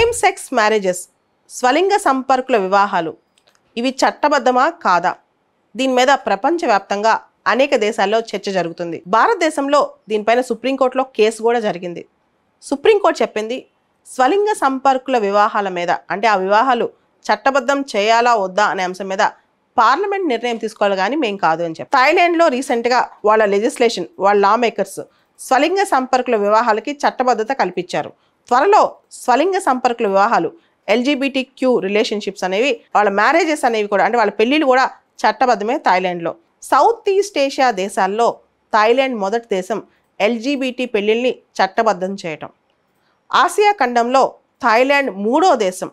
same sex marriages స్వలింగ సంపర్కుల వివాహాలు ఇవి చట్టబద్ధమా కాదా దీని మీద ప్రపంచవ్యాప్తంగా అనేక దేశాల్లో చర్చ జరుగుతుంది భారతదేశంలో దీనిపైన సుప్రీంకోర్టులో కేసు కూడా జరిగింది సుప్రీంకోర్టు చెప్పింది స్వలింగ సంపర్కుల వివాహాల మీద అంటే ఆ వివాహాలు చట్టబద్ధం చేయాలా వద్దా అనే అంశం మీద పార్లమెంట్ నిర్ణయం తీసుకోవాలి కానీ మేం కాదు అని చెప్పి థాయిలాండ్లో రీసెంట్గా వాళ్ళ లెజిస్లేషన్ వాళ్ళ లా మేకర్స్ స్వలింగ సంపర్కుల వివాహాలకి చట్టబద్ధత కల్పించారు త్వరలో స్వలింగ సంపర్కుల వివాహాలు ఎల్జీబీటీ క్యూ రిలేషన్షిప్స్ అనేవి వాళ్ళ మ్యారేజెస్ అనేవి కూడా అంటే వాళ్ళ పెళ్ళిళ్ళు కూడా చట్టబద్ధమే థాయిలాండ్లో సౌత్ ఈస్ట్ ఏషియా దేశాల్లో థాయిలాండ్ మొదటి దేశం ఎల్జీబీటీ పెళ్ళిళ్ళని చట్టబద్ధం చేయటం ఆసియా ఖండంలో థాయిలాండ్ మూడో దేశం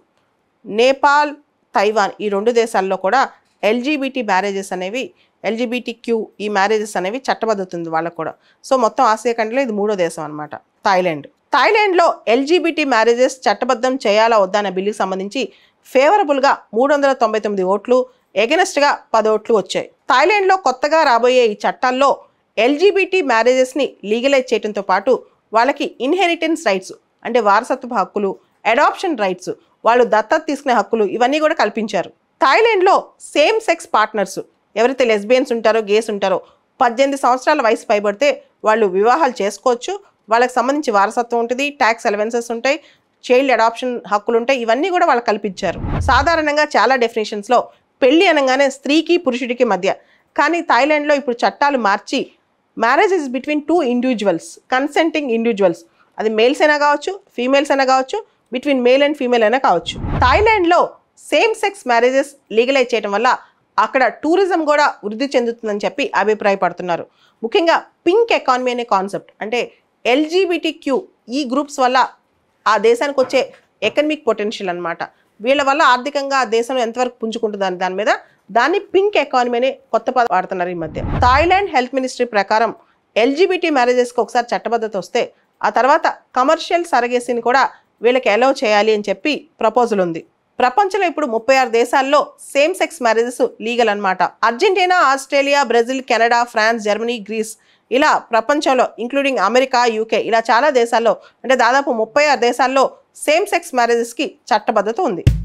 నేపాల్ తైవాన్ ఈ రెండు దేశాల్లో కూడా ఎల్జీబీటీ మ్యారేజెస్ అనేవి ఎల్జీబీటీ క్యూ ఈ మ్యారేజెస్ అనేవి చట్టబద్ధత ఉంది వాళ్ళకు కూడా సో మొత్తం ఆసియా ఖండంలో ఇది మూడో దేశం అనమాట థాయిలాండ్ థాయిలాండ్లో ఎల్జీబీటీ మ్యారేజెస్ చట్టబద్ధం చేయాలా వద్దా అనే బిల్లుకి సంబంధించి ఫేవరబుల్గా మూడు వందల తొంభై తొమ్మిది ఓట్లు ఎగనెస్ట్గా పది ఓట్లు వచ్చాయి థాయిలాండ్లో కొత్తగా రాబోయే ఈ చట్టాల్లో ఎల్జీబీటీ మ్యారేజెస్ని లీగలైజ్ చేయడంతో పాటు వాళ్ళకి ఇన్హెరిటెన్స్ రైట్స్ అంటే వారసత్వ హక్కులు అడాప్షన్ రైట్స్ వాళ్ళు దత్తత తీసుకునే హక్కులు ఇవన్నీ కూడా కల్పించారు థాయిలాండ్లో సేమ్ సెక్స్ పార్ట్నర్స్ ఎవరైతే లెస్బియన్స్ ఉంటారో గేస్ ఉంటారో పద్దెనిమిది సంవత్సరాల వయసు పైబడితే వాళ్ళు వివాహాలు చేసుకోవచ్చు వాళ్ళకి సంబంధించి వారసత్వం ఉంటుంది ట్యాక్స్ అలవెన్సెస్ ఉంటాయి చైల్డ్ అడాప్షన్ హక్కులు ఉంటాయి ఇవన్నీ కూడా వాళ్ళకి కల్పించారు సాధారణంగా చాలా డెఫినేషన్స్లో పెళ్లి అనగానే స్త్రీకి పురుషుడికి మధ్య కానీ థాయిలాండ్లో ఇప్పుడు చట్టాలు మార్చి marriage is between two individuals consenting individuals అది మేల్స్ అయినా కావచ్చు ఫీమేల్స్ అయినా కావచ్చు బిట్వీన్ మేల్ అండ్ ఫీమేల్ అయినా కావచ్చు థాయిలాండ్లో సేమ్ సెక్స్ మ్యారేజెస్ లీగలైజ్ చేయడం వల్ల అక్కడ టూరిజం కూడా వృద్ధి చెందుతుందని చెప్పి అభిప్రాయపడుతున్నారు ముఖ్యంగా పింక్ ఎకానమీ అనే కాన్సెప్ట్ అంటే ఎల్జీబీటీ క్యూ ఈ గ్రూప్స్ వల్ల ఆ దేశానికి వచ్చే ఎకనమిక్ పొటెన్షియల్ అన్నమాట వీళ్ళ వల్ల ఆర్థికంగా ఆ దేశం ఎంతవరకు పుంజుకుంటుంది అని దాని మీద దాన్ని పింక్ ఎకానమీ అనే కొత్త పదం వాడుతున్నారు ఈ మధ్య థాయిలాండ్ హెల్త్ మినిస్ట్రీ ప్రకారం ఎల్జీబీటీ మ్యారేజెస్కి ఒకసారి చట్టబద్ధత వస్తే ఆ తర్వాత కమర్షియల్ సరగేసీని కూడా వీళ్ళకి అలౌ చేయాలి అని చెప్పి ప్రపోజల్ ఉంది ప్రపంచంలో ఇప్పుడు ముప్పై ఆరు దేశాల్లో సేమ్ సెక్స్ మ్యారేజెస్ లీగల్ అన్నమాట Argentina Australia Brazil Canada France Germany Greece ఇలా ప్రపంచంలో ఇంక్లూడింగ్ అమెరికా యూకే ఇలా చాలా దేశాల్లో అంటే దాదాపు ముప్పై ఆరు దేశాల్లో సేమ్ సెక్స్ మ్యారేజెస్కి చట్టబద్ధత ఉంది